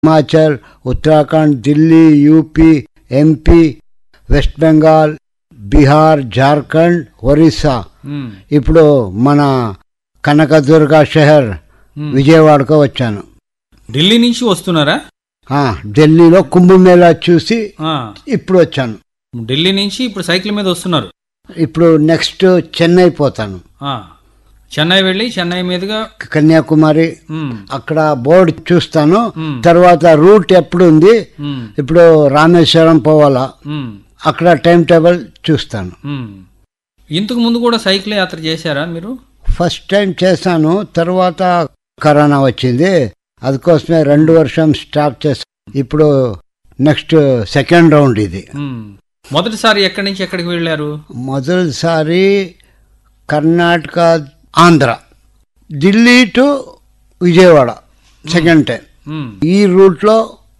Himachal Uttarakhand Delhi UP MP West Bengal Bihar Jharkhand Orissa ఉమ్, ఇప్పుడు మన కనకదుర్గ షహర్ ఉమ్. విజయవాడకు వచ్చాను ఢిల్లీ నుంచి వస్తున్నారా ఆ, ఢిల్లీలో కుంభమేళా చూసి ఆ, ఇప్పుడు వచ్చాను ఢిల్లీ నుంచి ఇప్పుడు సైకిల్ మీద వస్తున్నారు ఇప్పుడు నెక్స్ట్ చెన్నై పోతాను ఆ, చెన్నై వెళ్ళి చెన్నై మీదుగా కన్యాకుమారి ఉమ్, అక్కడ బోర్డు చూస్తాను ఉమ్, తర్వాత రూట్ ఎప్పుడు ఉంది ఉమ్, ఇప్పుడు రామేశ్వరం పోవాలా ఉమ్, అక్కడ టైం టేబుల్ చూస్తాను ఉమ్. ఇంతకు ముందు కూడా సైకిల్ యాత్ర చేశారా మీరు ఫస్ట్ టైం చేశాను తర్వాత కరోనా వచ్చింది అందుకోసమే రెండు వర్షం స్టాప్ చేశాను ఇప్పుడు నెక్స్ట్ సెకండ్ రౌండ్ ఇది ఉమ్. మొదటిసారి ఎక్కడి నుంచి ఎక్కడికి వెళ్ళారు మొదటిసారి Karnataka Andhra Delhi to Vijayawada second time ఉమ్, ఈ రూట్లో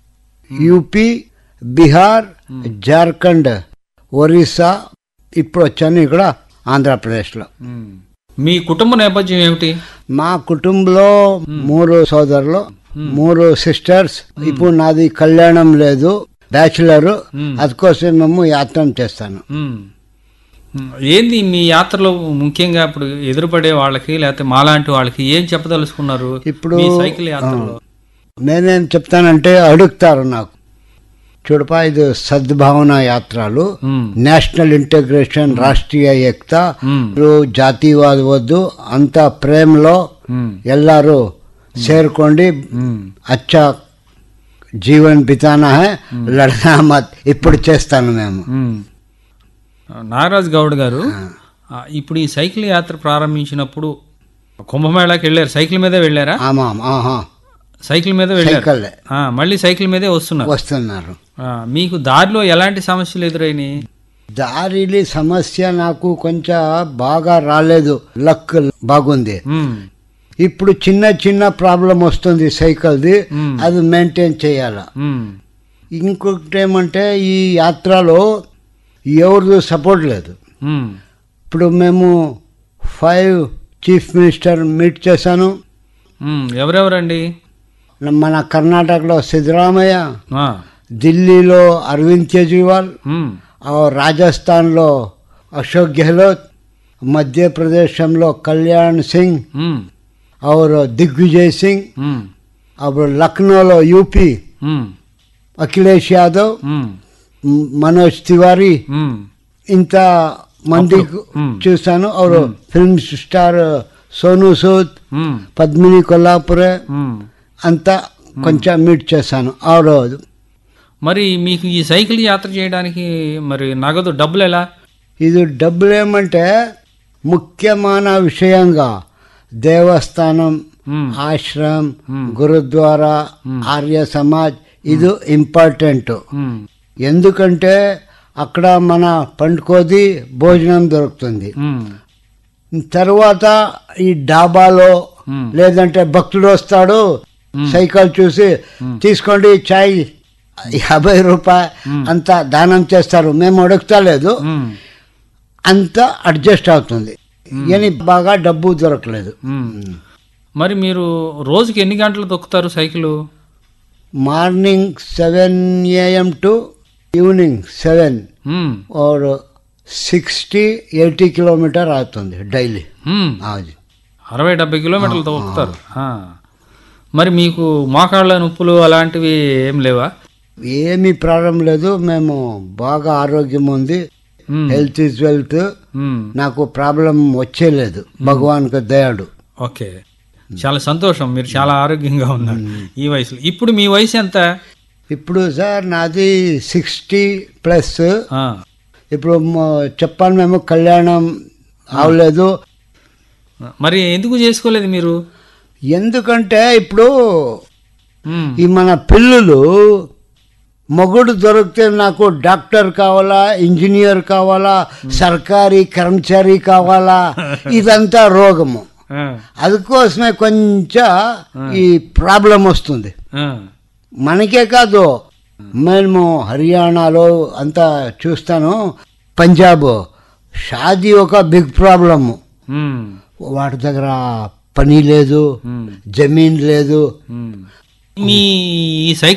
యూపీ బీహార్ జార్ఖండ్ ఒరిస్సా ఇప్పుడు వచ్చాను ఇక్కడ ఆంధ్రప్రదేశ్లో ఉమ్. మీ కుటుంబ నేపథ్యం ఏమిటి మా కుటుంబంలో మూడు సోదరులు మూడు సిస్టర్స్ ఇప్పుడు నాది కళ్యాణం లేదు బ్యాచులర్ ఉమ్. అందుకోసం మేము యాత్ర చేస్తాను ఉమ్. ఉమ్. ఏంది మీ యాత్రలో ముఖ్యంగా ఇప్పుడు ఎదురుపడే వాళ్ళకి లేకపోతే మాలాంటి వాళ్ళకి ఏం చెప్పదలుచుకున్నారు ఇప్పుడు మీ సైకిల్ యాత్రలో నేనేం చెప్తానంటే అడుగుతారు నాకు చూడపా ఇది సద్భావన యాత్రలు ఉమ్, నేషనల్ ఇంటిగ్రేషన్ రాష్ట్రీయ ఏకత ఉమ్, మీరు జాతీయవాద వద్దు అంత ప్రేమలో ఉమ్, ಎಲ್ಲರೂ ಸೇರ್ಕೊಂಡು ఉమ్. అచ్చా జీవన్ బితానా హై లడనా మత్ ఇప్పుడు చేస్తాను మేము ఉమ్. నాగరాజ్ గౌడ్ గారు ఆ, ఇప్పుడు ఈ సైకిల్ యాత్ర ప్రారంభించినప్పుడు కుంభమేళాకి వెళ్ళారు సైకిల్ మీదే వెళ్ళారా ఆమాం ఆహా సైకిల్ మీద వెళ్ళారు సైకిల్ ఆ, మళ్ళీ సైకిల్ మీదే వస్తున్నారు వస్తున్నారు ఆ, మీకు దారిలో ఎలాంటి సమస్యలు ఎదురైనాయి దారిలి సమస్య నాకు కొంచెం బాగా రాలేదు లక్ బాగుంది ఉమ్, ఇప్పుడు చిన్న చిన్న ప్రాబ్లం వస్తుంది సైకిల్ది ఉమ్, అది మెయింటైన్ చేయాల ఉమ్, ఇంకొకటి ఏమంటే ఈ యాత్రలో ఎవరిది సపోర్ట్ లేదు ఉమ్, ఇప్పుడు మేము ఫైవ్ చీఫ్ మినిస్టర్ మీట్ చేశాను ఉమ్. ఎవరెవరండి మన కర్ణాటకలో సిద్ధరామయ్య ఆ, ఢిల్లీలో అరవింద్ కేజ్రీవాల్ ఉమ్, और రాజస్థాన్లో అశోక్ గెహ్లోట్ మధ్యప్రదేశంలో కళ్యాణ్ సింగ్ ఉమ్, और దిగ్విజయ్ సింగ్ ఉమ్, అప్పుడు లక్నోలో యూపీ ఉమ్, అఖిలేష్ యాదవ్ ఉమ్, మ్, మనోజ్ తివారీ ఉమ్, ఇంత మంది మ్. చూశాను और ఫిల్మ్ స్టార్ సోను సూద్ ఉమ్, పద్మిని కొల్లాపురే ఉమ్. అంతా కొంచెం మీట్ చేశాను और మరి మీకు ఈ సైకిల్ యాత్ర చేయడానికి మరి నగదు డబ్బులు ఎలా ఇది డబ్బులు ఏమంటే ముఖ్యమైన విషయంగా దేవస్థానం ఉమ్, ఆశ్రమ్ Hmm. గురుద్వారా ఆర్య సమాజ్ ఇది ఇంపార్టెంట్ ఉమ్, ఎందుకంటే అక్కడ మన పండుకోది భోజనం దొరుకుతుంది ఉమ్, తర్వాత ఈ డాబాలో Hmm. లేదంటే భక్తుడు వస్తాడు సైకిల్ చూసి తీసుకోండి చాయ్ యాభై రూపాయ అంత దానం చేస్తారు మేము అడుగుతా లేదు ఉమ్, అంత అడ్జస్ట్ అవుతుంది కానీ బాగా డబ్బు దొరకలేదు ఉమ్. మరి మీరు రోజుకి ఎన్ని గంటలు తొక్కుతారు cycle morning seven AM to evening seven um, और సిక్స్టీ ఎయిటీ కిలోమీటర్ అవుతుంది డైలీ ఉమ్. అది అరవై డెబ్బై కిలోమీటర్లు తొక్కుతారు ఆ. మరి మీకు మోకాళ్ళ నొప్పులు అలాంటివి ఏం లేవా ఏమీ ప్రాబ్లం లేదు మేము బాగా ఆరోగ్యం ఉంది ఉమ్, హెల్త్ ఈజ్ వెల్త్ ఉమ్. నాకు ప్రాబ్లం వచ్చేలేదు భగవాన్కి దయాడు ఓకే చాలా సంతోషం మీరు చాలా ఆరోగ్యంగా ఉన్నారు ఈ వయసులో ఇప్పుడు మీ వయసు ఎంత ఇప్పుడు సార్ నాది సిక్స్టీ ప్లస్ ఆ, ఇప్పుడు మ- చెప్పాను మేము కళ్యాణం అవలేదు మరి ఎందుకు చేసుకోలేదు మీరు ఎందుకంటే ఇప్పుడు ఉమ్, ఈ మన పిల్లలు మొగుడు దొరికితే నాకు డాక్టర్ కావాలా ఇంజనీర్ కావాలా సర్కారీ కర్మచారి కావాలా ఇదంతా రోగము ఆ, అందుకోసమే కొంచెం ఈ ప్రాబ్లం వస్తుంది ఆ, మనకే కాదు మేము హర్యానాలో అంతా చూస్తాను పంజాబ్ షాదీ ఒక బిగ్ ప్రాబ్లము ఉమ్, వాటి దగ్గర పని లేదు ఉమ్, జమీన్ లేదు ఉమ్. మీ ఈ సైకిల్